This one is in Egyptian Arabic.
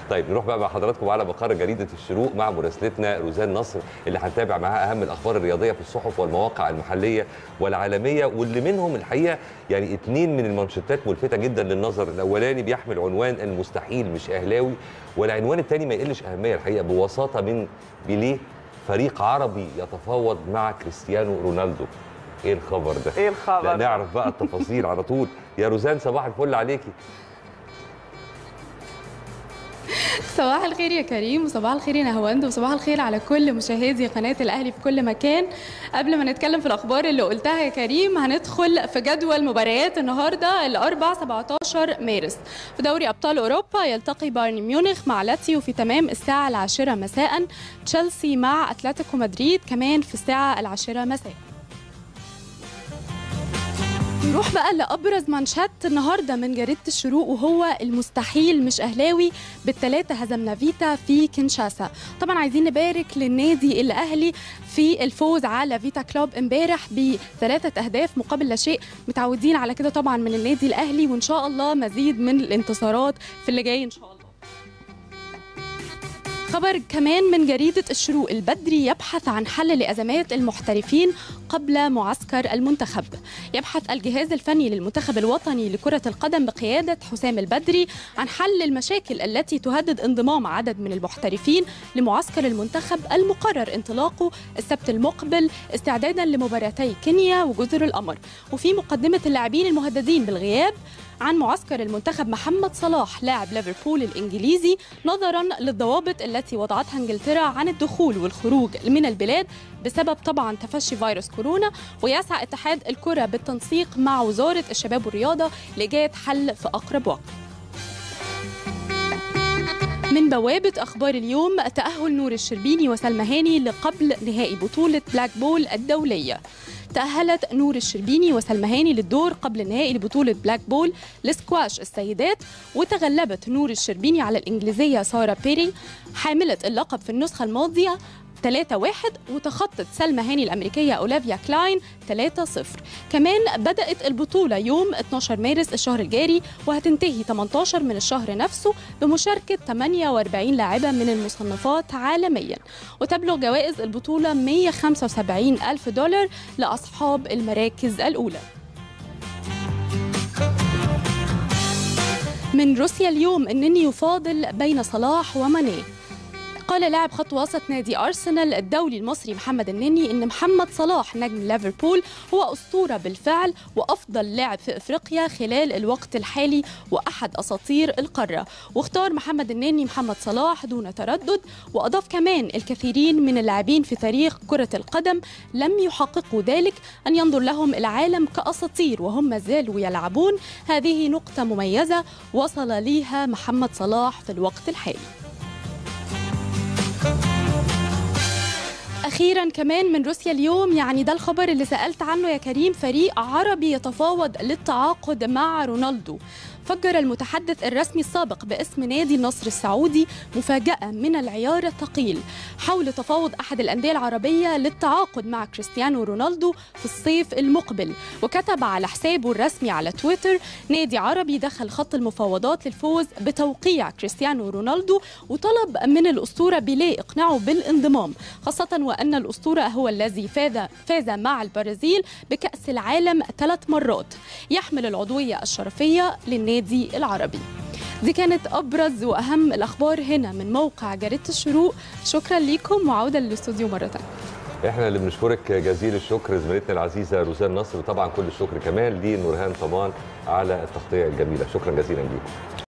طيب نروح بقى مع حضراتكم على مقر جريده الشروق مع مراسلتنا روزان نصر اللي هنتابع معاها اهم الاخبار الرياضيه في الصحف والمواقع المحليه والعالميه واللي منهم الحقيقه يعني اثنين من المانشيتات ملفته جدا للنظر الاولاني بيحمل عنوان المستحيل مش اهلاوي والعنوان الثاني ما يقلش اهميه الحقيقه بوساطه من بيليه فريق عربي يتفاوض مع كريستيانو رونالدو ايه الخبر ده ايه الخبر لا نعرف بقى التفاصيل على طول يا روزان صباح الفل عليكي صباح الخير يا كريم وصباح الخير يا نهواند وصباح الخير على كل مشاهدي قناة الأهلي في كل مكان قبل ما نتكلم في الأخبار اللي قلتها يا كريم هندخل في جدول مباريات النهاردة الأربع 17 مارس في دوري أبطال أوروبا يلتقي بايرن ميونخ مع لاتسيو في تمام الساعة العاشرة مساء تشيلسي مع أتلتيكو مدريد كمان في الساعة العاشرة مساء نروح بقى لابرز مانشات النهارده من جريده الشروق وهو المستحيل مش اهلاوي بالثلاثه هزمنا فيتا في كينشاسا طبعا عايزين نبارك للنادي الاهلي في الفوز على فيتا كلوب امبارح بثلاثه اهداف مقابل لا شيء متعودين على كده طبعا من النادي الاهلي وان شاء الله مزيد من الانتصارات في اللي جاي ان شاء الله خبر كمان من جريدة الشروق البدري يبحث عن حل لأزمات المحترفين قبل معسكر المنتخب يبحث الجهاز الفني للمنتخب الوطني لكرة القدم بقيادة حسام البدري عن حل المشاكل التي تهدد انضمام عدد من المحترفين لمعسكر المنتخب المقرر انطلاقه السبت المقبل استعدادا لمباراتي كينيا وجزر القمر وفي مقدمة اللاعبين المهددين بالغياب عن معسكر المنتخب محمد صلاح لاعب ليفربول الانجليزي نظرا للضوابط التي وضعتها انجلترا عن الدخول والخروج من البلاد بسبب طبعا تفشي فيروس كورونا ويسعى اتحاد الكره بالتنسيق مع وزاره الشباب والرياضه لايجاد حل في اقرب وقت. من بوابة أخبار اليوم تأهل نور الشربيني وسلمى هاني لقبل نهائي بطولة بلاك بول الدولية تأهلت نور الشربيني وسلمى هاني للدور قبل نهائي لبطولة بلاك بول لسكواش السيدات وتغلبت نور الشربيني على الإنجليزية سارة بيري حاملة اللقب في النسخة الماضية 3 1 وتخطت سلمى هاني الأمريكية أولافيا كلاين 3 0 كمان بدأت البطولة يوم 12 مارس الشهر الجاري وهتنتهي 18 من الشهر نفسه بمشاركة 48 لاعبة من المصنفات عالميا وتبلغ جوائز البطولة 175 ألف دولار لأصحاب المراكز الأولى من روسيا اليوم أنني يفاضل بين صلاح وماني قال لاعب خط وسط نادي ارسنال الدولي المصري محمد النني ان محمد صلاح نجم ليفربول هو اسطوره بالفعل وافضل لاعب في افريقيا خلال الوقت الحالي واحد اساطير القاره واختار محمد النني محمد صلاح دون تردد واضاف كمان الكثيرين من اللاعبين في تاريخ كره القدم لم يحققوا ذلك ان ينظر لهم العالم كاساطير وهم ما زالوا يلعبون هذه نقطه مميزه وصل ليها محمد صلاح في الوقت الحالي اخيرا كمان من روسيا اليوم يعني ده الخبر اللي سالت عنه يا كريم فريق عربي يتفاوض للتعاقد مع رونالدو فجر المتحدث الرسمي السابق باسم نادي النصر السعودي مفاجأة من العيار الثقيل حول تفاوض أحد الأندية العربية للتعاقد مع كريستيانو رونالدو في الصيف المقبل وكتب على حسابه الرسمي على تويتر نادي عربي دخل خط المفاوضات للفوز بتوقيع كريستيانو رونالدو وطلب من الأسطورة بيليه إقناعه بالانضمام خاصة وأن الأسطورة هو الذي فاز, فاز مع البرازيل بكأس العالم ثلاث مرات يحمل العضوية الشرفية للنادي النادي العربي دي كانت أبرز وأهم الأخبار هنا من موقع جريدة الشروق شكرا لكم وعودة للاستوديو مرة تانية احنا اللي بنشكرك جزيل الشكر زميلتنا العزيزه روزان نصر وطبعا كل الشكر كمان لنورهان طمان على التغطيه الجميله شكرا جزيلا ليكم